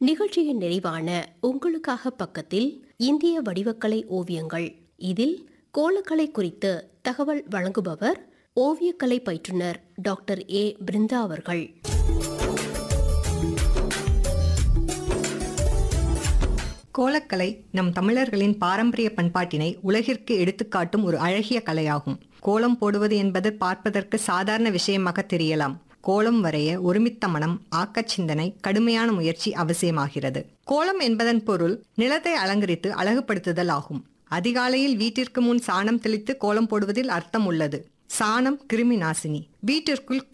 நிகழ்ச்சியின் நிறைவான உங்களுக்காக பக்கத்தில் இந்திய வடிவக்கலை ஓவியங்கள் இதில் கோலக்கலை குறித்து தகவல் வழங்குபவர் ஓவியக்கலை பயிற்றுனர் டாக்டர் ஏ பிருந்தா அவர்கள் கோலக்கலை நம் தமிழர்களின் பாரம்பரிய பண்பாட்டினை உலகிற்கு எடுத்துக்காட்டும் ஒரு அழகிய கலையாகும் கோலம் போடுவது என்பது பார்ப்பதற்கு சாதாரண விஷயமாக தெரியலாம் கோலம் வரைய ஒருமித்த மனம் ஆக்கச் சிந்தனை கடுமையான முயற்சி அவசியமாகிறது கோலம் என்பதன் பொருள் நிலத்தை அலங்கரித்து அழகுபடுத்துதல் ஆகும் அதிகாலையில் வீட்டிற்கு முன் சாணம் தெளித்து கோலம் போடுவதில் அர்த்தம் உள்ளது சாணம் கிருமி நாசினி வீட்டிற்குள்